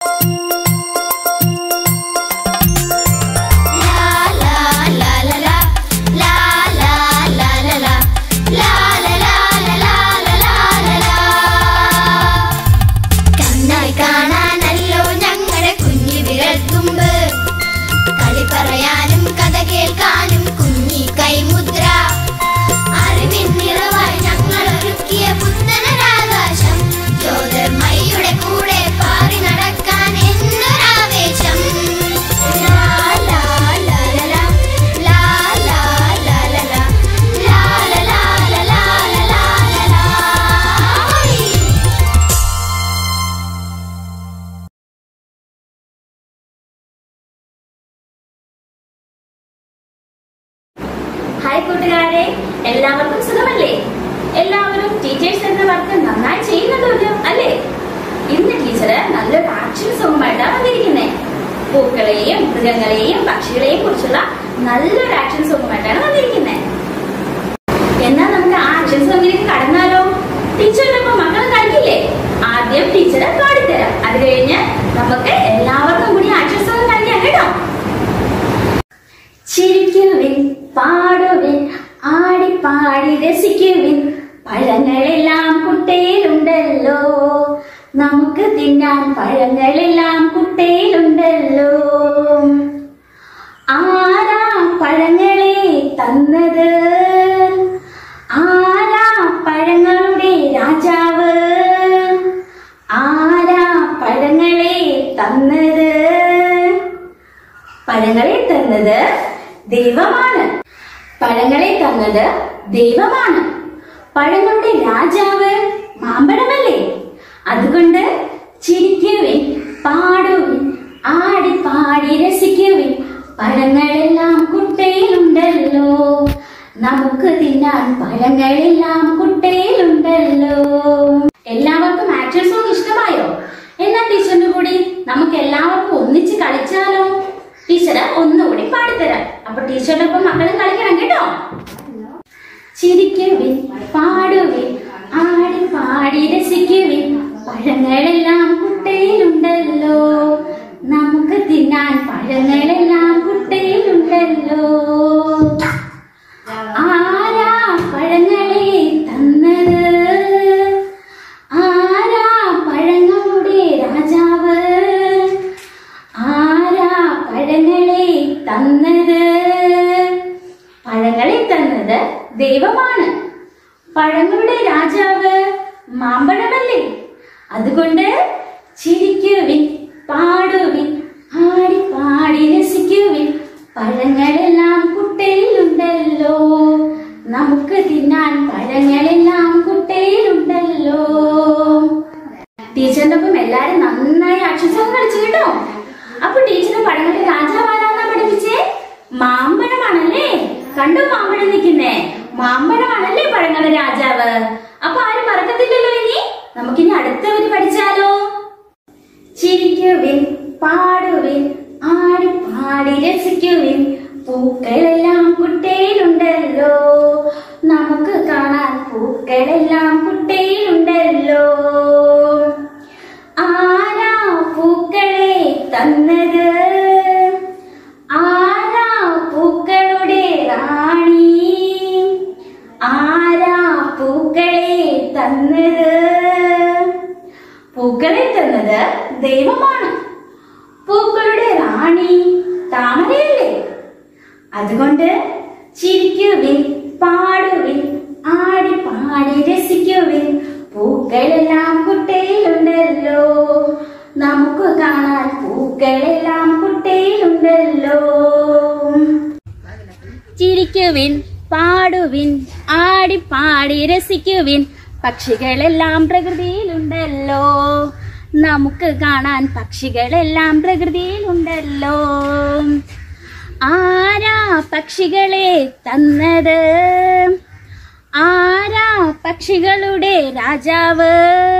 കണ്ണായി കാണാനല്ലോ ഞങ്ങളുടെ കുഞ്ഞു വിരൽത്തുമ്പ് കളി പറയാനും കഥ കേൾക്കാനും കുഞ്ഞി കൈമുദ്ര അറിവിൻ നിറവായി ഞങ്ങൾ ഒരുക്കിയ പുത്തനൊരാകാശം ജ്യോതിർമയുടെ കൂടെ പാറി നടക്കാൻ എന്നൊരാവേശം ലാ, ലാ, ലാ, ലാ, ലാ. ലാ, ലാ, ലാ, ലാ, ലാ. ലാ, ലാ, ലാ, ലാ, ലാ, ലാ, ലാ, ലാ, ലാ. ഹോയ്. ഹായ് കൂട്ടുകാരെ എല്ലാവർക്കും സുഖമല്ലേ എല്ലാവരും ടീച്ചേഴ്സ് എന്ന വർക്ക് നന്നായി ചെയ്യുന്നുണ്ടല്ലോ അല്ലേ ഇന്ന് ടീച്ചറ് നല്ലൊരു ആക്ഷൻ സോങ്ങുമായിട്ടാണ് വന്നിരിക്കുന്നത് പൂക്കളെയും മൃഗങ്ങളെയും പക്ഷികളെയും കുറിച്ചുള്ള നല്ലൊരു ആക്ഷൻ സോങ്ങുമായിട്ടാണ് വന്നിരിക്കുന്നത് എന്നാ നമുക്ക് ആ ആക്ഷൻ സോങ്ങിലേക്ക് കടന്നാലോ ടീച്ചറിനൊപ്പം മക്കൾ കളിക്കില്ലേ ആദ്യം ടീച്ചർ പാടിത്തരാം അത് കഴിഞ്ഞ് നമുക്ക് എല്ലാവർക്കും കൂടി ആക്ഷൻ സോങ് കളിക്കാം കേട്ടോ ചിരിക്കുവിൻ പാടുവിൻ ആടിപ്പാടി രസിക്കുവിൻ പഴങ്ങളെല്ലാം കുട്ടയിലുണ്ടല്ലോ നമുക്ക് തിന്നാൻ പഴങ്ങളെല്ലാം കുട്ടയിലുണ്ടല്ലോ ആരാ പഴങ്ങളെ തന്നത് ആരാ പഴങ്ങളുടെ രാജാവ് ആരാ പഴങ്ങളെ തന്നത് പഴങ്ങളെ തന്നത് ദൈവമാണ് പഴങ്ങളെ തന്നത് ദൈവമാണ് പഴങ്ങളുടെ രാജാവ് മാമ്പഴമല്ലേ അതുകൊണ്ട് ചിരിക്കുവിൻ പാടുവിൻ ആടി പാടി രസിക്കുവിൻ പഴങ്ങളെല്ലാം കുട്ടയിലുണ്ടല്ലോ നമുക്ക് തിന്നാൻ പഴങ്ങളെല്ലാം കുട്ടയിലുണ്ടല്ലോ എല്ലാവർക്കും ആക്ഷൻ സോങ് ഇഷ്ടമായോ എന്നാ ടീച്ചറിന്റെ കൂടി നമുക്ക് എല്ലാവർക്കും ഒന്നിച്ച് കളിച്ചാലോ ടീച്ചർ ഒന്നുകൂടി പാടിത്തരാം അപ്പൊ ടീച്ചറുടെ ഒപ്പം മക്കളും കളിക്കണം കേട്ടോ ചിരിക്കുവിൻ പാടുവിൻ ആടി പാടി രസിക്കുവിൻ പഴങ്ങളെല്ലാം കുട്ടയിലുണ്ടല്ലോ നമുക്ക് തിന്നാൻ പഴങ്ങളെല്ലാം കുട്ടയിലുണ്ടല്ലോ ആരാ പഴങ്ങളെ തന്നത് ആരാ പഴങ്ങളുടെ രാജാവ് ആരാ പഴങ്ങളെ തന്നത് പഴങ്ങളെ തന്നത് ദൈവമാണ് പഴങ്ങളുടെ രാജാവ് മാമ്പഴമല്ലേ അതുകൊണ്ട് ചിരിക്കുവിൻ പാടുവിൻ ആടി പാടി രസിക്കുവിൻ പഴങ്ങളെല്ലാം കുട്ടയിലുണ്ടല്ലോ നമുക്ക് തിന്നാൻ പഴങ്ങളെല്ലാം കുട്ടയിലുണ്ടല്ലോ ടീച്ചറിന്റെ ഒപ്പം എല്ലാരും നന്നായി അക്ഷരം കളിച്ചു കേട്ടോ അപ്പൊ ടീച്ചർ പഴങ്ങളുടെ രാജാവാരാന്നാ പഠിപ്പിച്ചേ മാമ്പഴമാണല്ലേ കണ്ടു മാമ്പഴം നിൽക്കുന്നേ മാമ്പഴമാണല്ലേ പഴങ്ങളുടെ രാജാവ് അപ്പൊ ആരും മറക്കത്തില്ലല്ലോ ഇനി നമുക്കിനി അടുത്ത ഒരു പഠിച്ചാലോ ചിരിക്കുവിൻ പാടുവിൻ ആടി പാടി രസിക്കുവിൻ പൂക്കളെല്ലാം കുട്ടയിലുണ്ടല്ലോ നമുക്ക് കാണാൻ പൂക്കളെല്ലാം കുട്ടയിലുണ്ടല്ലോ ആരാ പൂക്കളെ തന്നത് ആരാ പൂക്കളുടെ റാണി ആരാ പൂക്കളെ തന്നത് പൂക്കളെ തന്നത് ദൈവമാണ് പൂക്കളുടെ റാണി താമരയല്ലേ അതുകൊണ്ട് ചിരിക്കുവിൻ പാടുവിൻ ആടി പാടി രസിക്കുവിൻ പൂക്കളെല്ലാം കുട്ടയിലുണ്ടല്ലോ നമുക്ക് കാണാൻ പൂക്കളെല്ലാം കുട്ടയിലുണ്ടല്ലോ ചിരിക്കുവിൻ പാടുവിൻ ആടി പാടി രസിക്കുവിൻ പക്ഷികളെല്ലാം പ്രകൃതിയിലുണ്ടല്ലോ നമുക്ക് കാണാൻ പക്ഷികളെല്ലാം പ്രകൃതിയിലുണ്ടല്ലോ ആരാ പക്ഷികളെ തന്നത് ആരാ പക്ഷികളുടെ രാജാവ്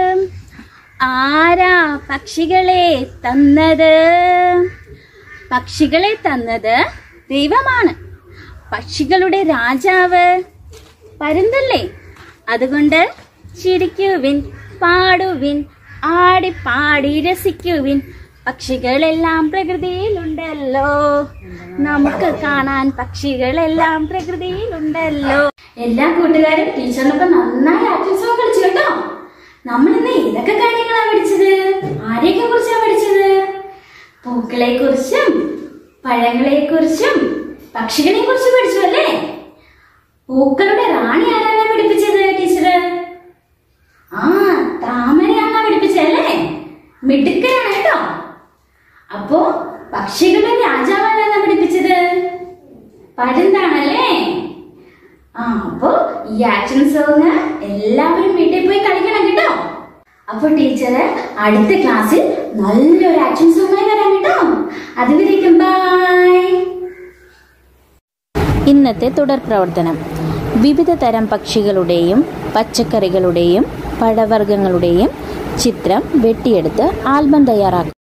ആരാ പക്ഷികളെ തന്നത് പക്ഷികളെ തന്നത് ദൈവമാണ് പക്ഷികളുടെ രാജാവ് പരുന്തല്ലേ അതുകൊണ്ട് ചിരിക്കുവിൻ പാടുവിൻ ആടി പാടി രസിക്കുവിൻ പക്ഷികളെല്ലാം പ്രകൃതിയിലുണ്ടല്ലോ നമുക്ക് കാണാൻ പക്ഷികളെല്ലാം പ്രകൃതിയിലുണ്ടല്ലോ എല്ലാ കൂട്ടുകാരും ടീച്ചറിനൊപ്പം നന്നായി ആക്ഷൻ സോങ് കളിച്ചു കേട്ടോ നമ്മൾ ഇന്ന് ഏതൊക്കെ കാര്യങ്ങളാണ് പഠിച്ചത് ആരെയൊക്കെ കുറിച്ചാണ് പഠിച്ചത് പൂക്കളെ കുറിച്ചും പഴങ്ങളെ കുറിച്ചും പക്ഷികളെ കുറിച്ചും പഠിച്ചു അല്ലേ പൂക്കളുടെ റാണി ആരാണ് പഠിപ്പിച്ചത് ടീച്ചർ ആ താമരയാണ് പഠിപ്പിച്ചല്ലേ മിടുക്കനാണ് കേട്ടോ അപ്പോ പക്ഷികളുടെ രാജാവാണ് പഠിപ്പിച്ചത് പരുന്താണല്ലേ ആ അപ്പോ ഈ ആക്ഷൻ സോങ് എല്ലാവരും വീട്ടിൽ പോയി കളിക്കണം കേട്ടോ അപ്പൊ ടീച്ചർ അടുത്ത ക്ലാസ്സിൽ നല്ലൊരു ആക്ഷൻ സോങ്ങായി വരാം കേട്ടോ അതുവരേക്കും ബൈ ഇന്നത്തെ തുടർ പ്രവർത്തനം വിവിധ തരം പക്ഷികളുടെയും പച്ചക്കറികളുടെയും പഴവർഗ്ഗങ്ങളുടെയും ചിത്രം വെട്ടിയെടുത്ത് ആൽബം തയ്യാറാക്കുക